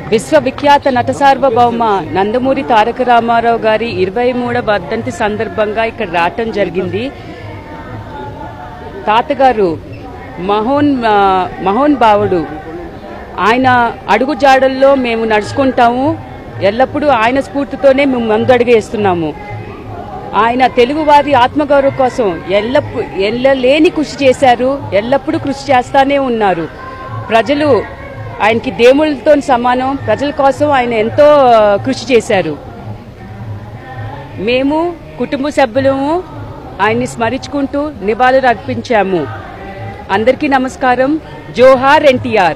విశ్వవిఖ్యాత నట సార్వభౌమ నందమూరి తారక రామారావు గారి ఇరవై మూడవ వర్ధంతి సందర్భంగా ఇక్కడ రావటం జరిగింది తాతగారు మహోన్ ఆ, మహోన్ భావుడు ఆయన అడుగు జాడల్లో మేము నడుచుకుంటాము ఎల్లప్పుడూ ఆయన స్ఫూర్తితోనే మేము ముందడుగు వేస్తున్నాము ఆయన తెలుగువారి ఆత్మగౌరవం కోసం ఎల్లప్పు ఎల్లలేని కృషి చేశారు ఎల్లప్పుడూ కృషి చేస్తానే ఉన్నారు ప్రజలు ఆయనకి దేవుళ్ళతో సమానం ప్రజల కోసం ఆయన ఎంతో ఆ, కృషి చేశారు మేము కుటుంబ సభ్యులము ఆయన్ని స్మరించుకుంటూ నివాళులు అర్పించాము అందరికీ నమస్కారం జోహార్ ఎన్టీఆర్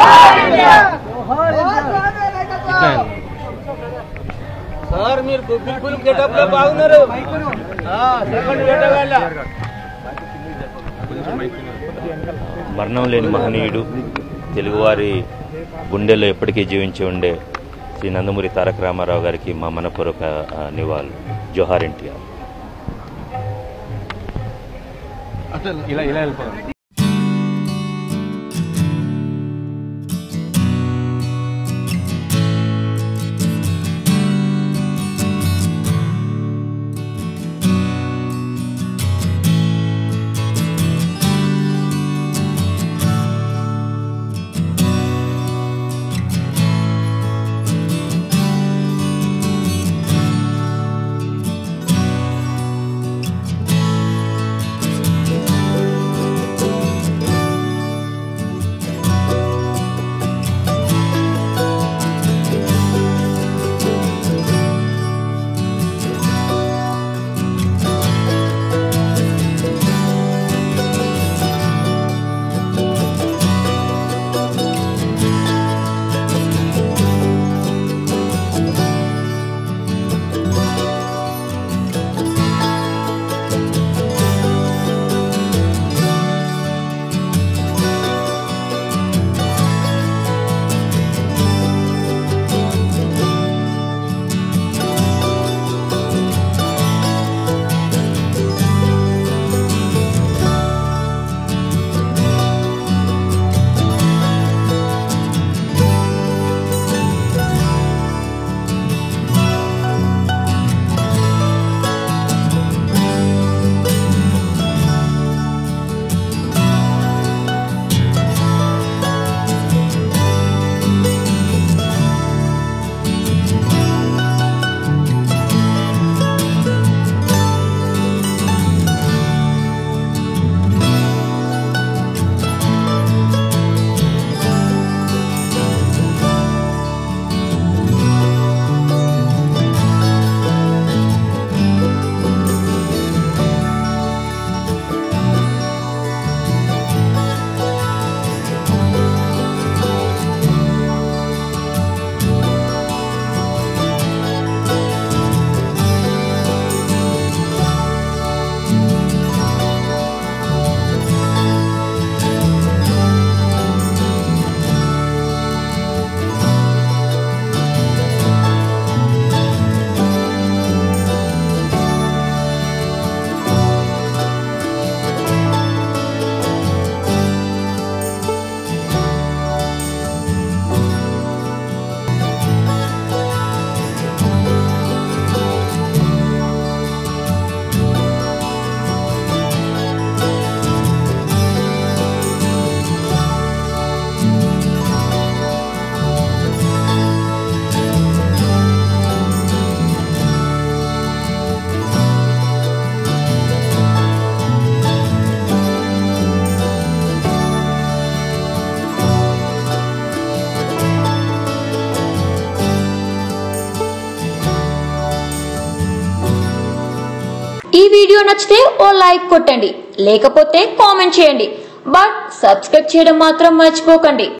సార్ మీరు బిల్కుల్ గెటప్ లో బాగున్నారు ఆ, చెప్పండి వేటగాళ్ళ మరణం లేని మహనీయుడు తెలుగువారి గుండెల్లో ఎప్పటికీ జీవించి ఉండే శ్రీ నందమూరి తారక రామారావు గారికి మా మనపూర్వక ఆ, నివాళులు జోహార్ ఎన్టీఆర్ ఇలా ఇలా వెళ్ళిపోదాం ఈ వీడియో నచ్చితే ఓ లైక్ కొట్టండి లేకపోతే కామెంట్ చేయండి బట్ సబ్స్క్రైబ్ చేయడం మాత్రం మర్చిపోకండి